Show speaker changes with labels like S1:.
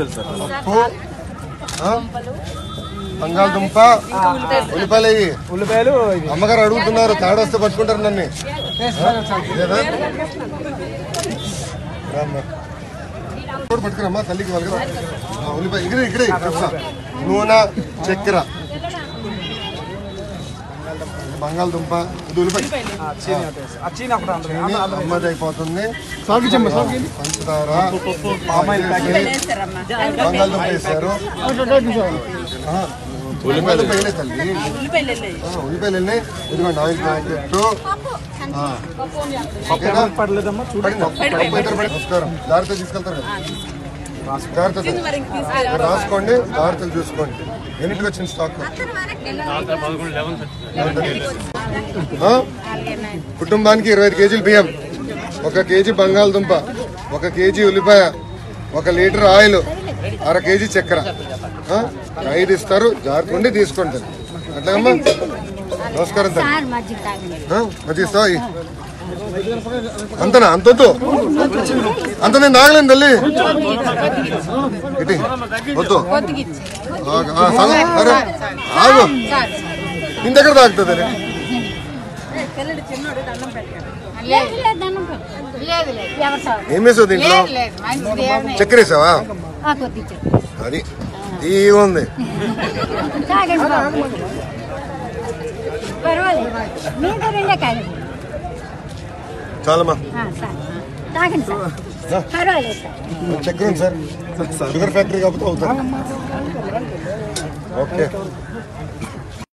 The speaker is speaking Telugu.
S1: పప్పు ఆ? బంగాళదుంప ఉల్లిపాయలు అయ్యి
S2: ఉల్లిపాయలు ఇవి
S1: అమ్మగారు అడుగుతున్నారు తేడా వస్తే పట్టుకుంటారు నన్ను లేదా? రామ్మా. కూడా పట్టుకురమ్మా తల్లికి వాళ్ళు కదా ఆ, ఉల్లిపాయ ఇక్కడే ఇక్కడే చెప్తా. నూనె చక్కెర బంగాళదుంప ఇది ఉల్లిపాయ
S2: ఆ, చీని ఒకటి వేసి. ఆ చీని ఒకటి అందులో
S1: ఇది
S2: అందులో
S1: అమ్మది అయిపోతుంది
S2: సాగు చెమ్మ సాగు
S1: పంచదార
S2: పామాయిల్ ప్యాకెట్
S1: బంగాళదుంప వేసారు ఆ, బంగాళదుంప వేయలేదు తల్లి ఆ, ఉల్లిపాయలు వెళ్ళి ఇదిగోండి ఆయిల్ ప్యాకెట్ ఆ, ఓకేనా?
S2: పడలేదమ్మా చూడండి
S1: పడిందా? పప్పు ఇద్దరు పడి- నమస్కారం జాగ్రత్త తీసుకెళ్తారు కదా జాగ్రత్త సార్. రాసుకోండి జాగ్రత్తలు చూసుకోండి ఎన్నింటికి వచ్చింది స్టాక్ ఆ? కుటుంబానికి ఇరవై ఐదు కేజీలు బియ్యం ఒక కేజీ బంగాళదుంప ఒక కేజీ ఉల్లిపాయ ఒక లీటర్ ఆయిల్ అర కేజీ చక్కెర ఆ? ఐదు ఇస్తారు జాగ్రత్త ఉండి తీసుకోండి అట్లాగమ్మా నమస్కారం తల్లి
S3: సార్ మజ్జిగ తాగండి
S1: ఆ? మంచిగా ఇస్తావా ఇయ్యి. అంతనా అంతొద్దు అంత నేను తాగలేను తల్లి ఇటీ వద్దు ఆగు, ఆ, సగం. అరే ఆగు ఇంత ఎక్కడ తాగుతుంది అది?
S3: లేదు లేదు దండం పెట్టు. లేదు లేదు ఎవరు సార్
S1: ఏం వేసావు దీంట్లో
S3: లేదు లేదు మంచిది ఏమీ
S1: చక్కెర వేసావా
S3: ఆ కొద్ది ఇచ్చారు.
S1: అది ఈ ఉంది
S3: తాగండి బాబు పర్వాలేదు మీకు రెండే కాదు
S1: చాలమ్మా
S3: ఆ, సార్ తాగండి సార్ పర్వాలేదు సార్
S1: చక్కెర ఉంది సార్ షుగర్ ఫ్యాక్టరీ కాకపోతే అవుతారు ఓకే